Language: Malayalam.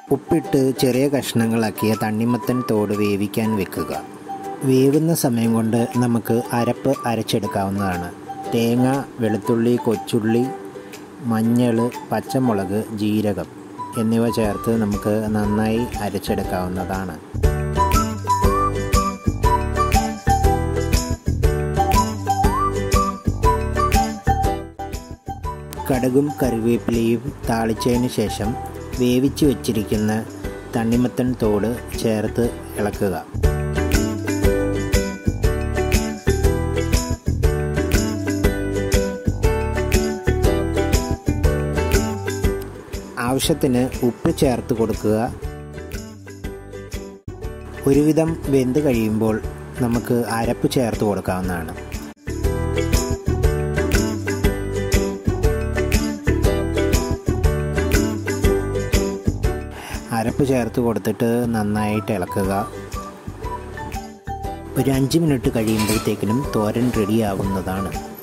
ഉപ്പിട്ട് ചെറിയ കഷ്ണങ്ങളാക്കിയ തണ്ണിമത്തൻ തോട് വേവിക്കാൻ വെക്കുക വേവുന്ന സമയം കൊണ്ട് നമുക്ക് അരപ്പ് അരച്ചെടുക്കാവുന്നതാണ് തേങ്ങ വെളുത്തുള്ളി കൊച്ചുള്ളി മഞ്ഞൾ പച്ചമുളക് ജീരകം എന്നിവ ചേർത്ത് നമുക്ക് നന്നായി അരച്ചെടുക്കാവുന്നതാണ് കടുകും കറിവേപ്പിലയും താളിച്ചതിന് ശേഷം വേവിച്ച് വച്ചിരിക്കുന്ന തണ്ണിമത്തൻ തോട് ചേർത്ത് ഇളക്കുക ആവശ്യത്തിന് ഉപ്പ് ചേർത്ത് കൊടുക്കുക ഒരുവിധം വെന്ത് കഴിയുമ്പോൾ നമുക്ക് അരപ്പ് ചേർത്ത് കൊടുക്കാവുന്നതാണ് അരപ്പ് ചേർത്ത് കൊടുത്തിട്ട് നന്നായിട്ട് ഇളക്കുക ഒരു അഞ്ച് മിനിറ്റ് കഴിയുമ്പോഴത്തേക്കിനും തോരൻ റെഡിയാവുന്നതാണ്